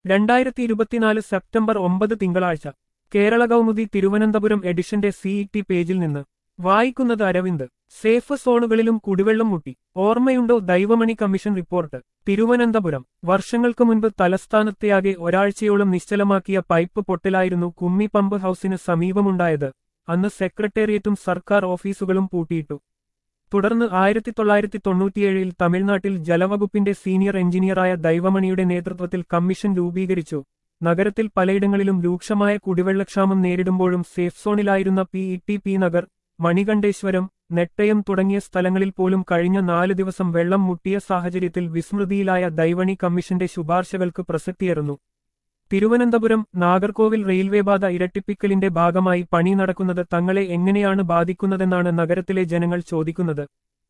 രണ്ടായിരത്തി ഇരുപത്തിനാല് സെപ്റ്റംബർ ഒമ്പത് തിങ്കളാഴ്ച കേരള കൗമുദി തിരുവനന്തപുരം എഡിഷന്റെ സിഇടി പേജിൽ നിന്ന് വായിക്കുന്നത് അരവിന്ദ് സേഫ് സോണുകളിലും കുടിവെള്ളം മുട്ടി ഓർമ്മയുണ്ടോ ദൈവമണി കമ്മീഷൻ റിപ്പോർട്ട് തിരുവനന്തപുരം വർഷങ്ങൾക്ക് മുൻപ് തലസ്ഥാനത്തെയാകെ ഒരാഴ്ചയോളം നിശ്ചലമാക്കിയ പൈപ്പ് പൊട്ടലായിരുന്നു കുമ്മി പമ്പ് ഹൌസിന് സമീപമുണ്ടായത് അന്ന് സെക്രട്ടേറിയറ്റും സർക്കാർ ഓഫീസുകളും പൂട്ടിയിട്ടു തുടർന്ന് ആയിരത്തി തൊള്ളായിരത്തി തൊണ്ണൂറ്റിയേഴിൽ തമിഴ്നാട്ടിൽ ജലവകുപ്പിന്റെ സീനിയർ എഞ്ചിനീയറായ ദൈവമണിയുടെ നേതൃത്വത്തിൽ കമ്മീഷൻ രൂപീകരിച്ചു നഗരത്തിൽ പലയിടങ്ങളിലും രൂക്ഷമായ കുടിവെള്ളക്ഷാമം നേരിടുമ്പോഴും സേഫ് സോണിലായിരുന്ന P E T P Nagar Manikanteswaram Nettayam തുടങ്ങിയ സ്ഥലങ്ങളിൽ പോലും കഴിഞ്ഞ നാല് ദിവസം വെള്ളം മുട്ടിയ സാഹചര്യത്തിൽ വിസ്മൃതിയിലായ ദൈവണി കമ്മീഷന്റെ ശുപാർശകൾക്ക് പ്രസക്തിയേറുന്നു തിരുവനന്തപുരം നാഗർകോവിൽ റെയിൽവേപാത ഇരട്ടിപ്പിക്കലിന്റെ ഭാഗമായി പണി നടക്കുന്നത് തങ്ങളെ എങ്ങനെയാണ് ബാധിക്കുന്നതെന്നാണ് നഗരത്തിലെ ജനങ്ങൾ ചോദിക്കുന്നത്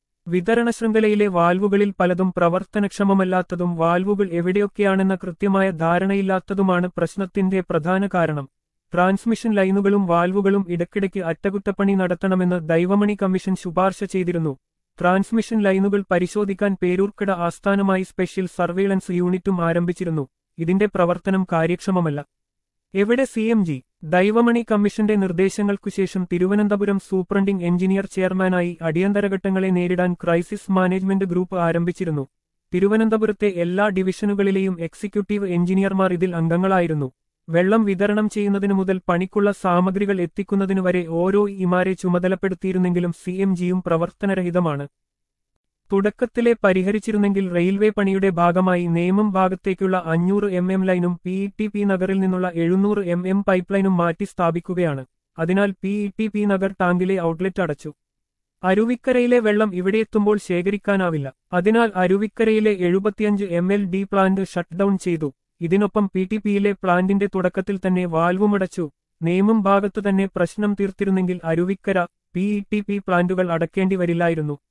വിതരണ ശൃംഖലയിലെ വാൽവുകളിൽ പലതും പ്രവർത്തനക്ഷമമല്ലാത്തതും വാൽവുകൾ എവിടെയൊക്കെയാണെന്ന കൃത്യമായ ധാരണയില്ലാത്തതുമാണ് പ്രശ്നത്തിന്റെ പ്രധാന കാരണം ട്രാൻസ്മിഷൻ ലൈനുകളും വാൽവുകളും ഇടയ്ക്കിടയ്ക്ക് അറ്റകുറ്റപ്പണി നടത്തണമെന്ന് ദൈവമണി കമ്മീഷൻ ശുപാർശ ചെയ്തിരുന്നു ട്രാൻസ്മിഷൻ ലൈനുകൾ പരിശോധിക്കാൻ പേരൂർക്കട ആസ്ഥാനമായി സ്പെഷ്യൽ സർവെയിലൻസ് യൂണിറ്റും ആരംഭിച്ചിരുന്നു ഇതിന്റെ പ്രവർത്തനം കാര്യക്ഷമമല്ല എവിടെ സി എം ജി ദൈവമണി കമ്മീഷന്റെ നിർദ്ദേശങ്ങൾക്കുശേഷം തിരുവനന്തപുരം സൂപ്രണ്ടിംഗ് എഞ്ചിനീയർ ചെയർമാനായി അടിയന്തരഘട്ടങ്ങളെ നേരിടാൻ ക്രൈസിസ് മാനേജ്മെന്റ് ഗ്രൂപ്പ് ആരംഭിച്ചിരുന്നു തിരുവനന്തപുരത്തെ എല്ലാ ഡിവിഷനുകളിലെയും എക്സിക്യൂട്ടീവ് എഞ്ചിനീയർമാർ ഇതിൽ അംഗങ്ങളായിരുന്നു വെള്ളം വിതരണം ചെയ്യുന്നതിനു മുതൽ പണിക്കുള്ള സാമഗ്രികൾ എത്തിക്കുന്നതിനു വരെ ഓരോ ഇമാരെ ചുമതലപ്പെടുത്തിയിരുന്നെങ്കിലും സി എം ജിയും പ്രവർത്തനരഹിതമാണ് തുടക്കത്തിലെ പരിഹരിച്ചിരുന്നെങ്കിൽ റെയിൽവേ പണിയുടെ ഭാഗമായി നേമം ഭാഗത്തേക്കുള്ള അഞ്ഞൂറ് എം എം ലൈനും പി ഇ ടി പി നഗറിൽ നിന്നുള്ള എഴുന്നൂറ് എം എം പൈപ്പ് ലൈനും മാറ്റി സ്ഥാപിക്കുകയാണ് അതിനാൽ P E T P Nagar ടാങ്കിലെ ഔട്ട്ലെറ്റ് അടച്ചു അരുവിക്കരയിലെ വെള്ളം ഇവിടെയെത്തുമ്പോൾ ശേഖരിക്കാനാവില്ല അതിനാൽ അരുവിക്കരയിലെ എഴുപത്തിയഞ്ച് M L D plant shut down ചെയ്തു ഇതിനൊപ്പം പി ടി പിയിലെ പ്ലാന്റിന്റെ തുടക്കത്തിൽ തന്നെ വാൽവുമടച്ചു നേമം ഭാഗത്തു തന്നെ പ്രശ്നം തീർത്തിരുന്നെങ്കിൽ Aruvikkara P E T P പ്ലാന്റുകൾ അടക്കേണ്ടി വരില്ലായിരുന്നു